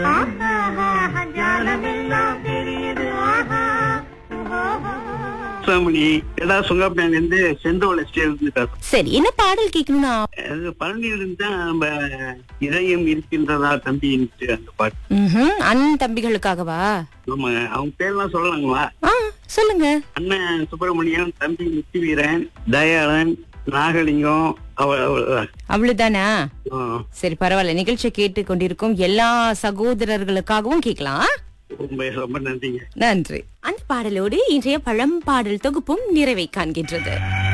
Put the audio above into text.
சாமணி எடா சுங்கப்பேன்ல இருந்து செந்தோல இருந்து பேசுறேன் சரி என்ன பாடல் கேட்கணும்னா அது பழனியில இருந்து தான் நம்ம இதயம் இருக்கின்றதா தம்பி அந்த பாட்டு ம்ஹும், அண்ணன் தம்பிகளுக்காகவா ஆமாங்க அவங்க பேர்லாம் சொல்லலாங்களா ஆ சொல்லுங்க அண்ணன் சுப்பிரமணியன் தம்பி முத்தி வீரன் தயாளன் நாகலிங்கம் அவ அவ- அவ்வளவுதானா ஆ. சரி பரவாயில்ல நிகழ்ச்சியை கேட்டு கொண்டிருக்கும் எல்லா சகோதரர்களுக்காகவும் கேட்கலாம் ரொம்ப ரொம்ப நன்றிங்க நன்றி அந்த பாடலோடு இன்றைய பழம் பாடல் தொகுப்பும் நிறைவை காண்கின்றது